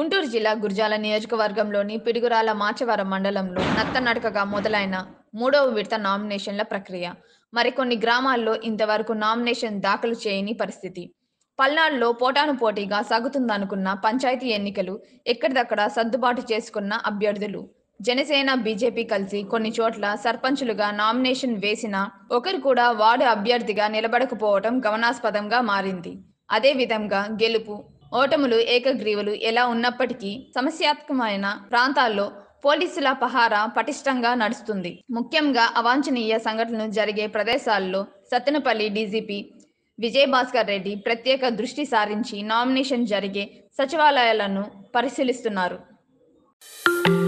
గుంటూరు జిల్లా గుర్జాల నియోజకవర్గంలోని పిడుగురాల మాచవరం మండలంలో నత్తనడకగా మొదలైన మూడవ విడత నామినేషన్ల ప్రక్రియ మరికొన్ని గ్రామాల్లో ఇంతవరకు నామినేషన్ దాఖలు చేయని పరిస్థితి పల్నాడులో పోటాను పోటీగా సాగుతుందనుకున్న పంచాయతీ ఎన్నికలు ఎక్కడిదక్కడ సర్దుబాటు చేసుకున్న అభ్యర్థులు జనసేన బీజేపీ కలిసి కొన్ని చోట్ల సర్పంచులుగా నామినేషన్ వేసినా ఒకరు కూడా వార్డు అభ్యర్థిగా నిలబడకపోవడం గమనాస్పదంగా మారింది అదే విధంగా గెలుపు ఓటములు ఏకగ్రీవులు ఎలా ఉన్నప్పటికీ సమస్యాత్మకమైన ప్రాంతాల్లో పోలీసుల పహారా పటిష్టంగా నడుస్తుంది ముఖ్యంగా అవాంఛనీయ సంఘటనలు జరిగే ప్రదేశాల్లో సత్తెనపల్లి డీజీపీ విజయభాస్కర్ రెడ్డి ప్రత్యేక దృష్టి సారించి నామినేషన్ జరిగే సచివాలయాలను పరిశీలిస్తున్నారు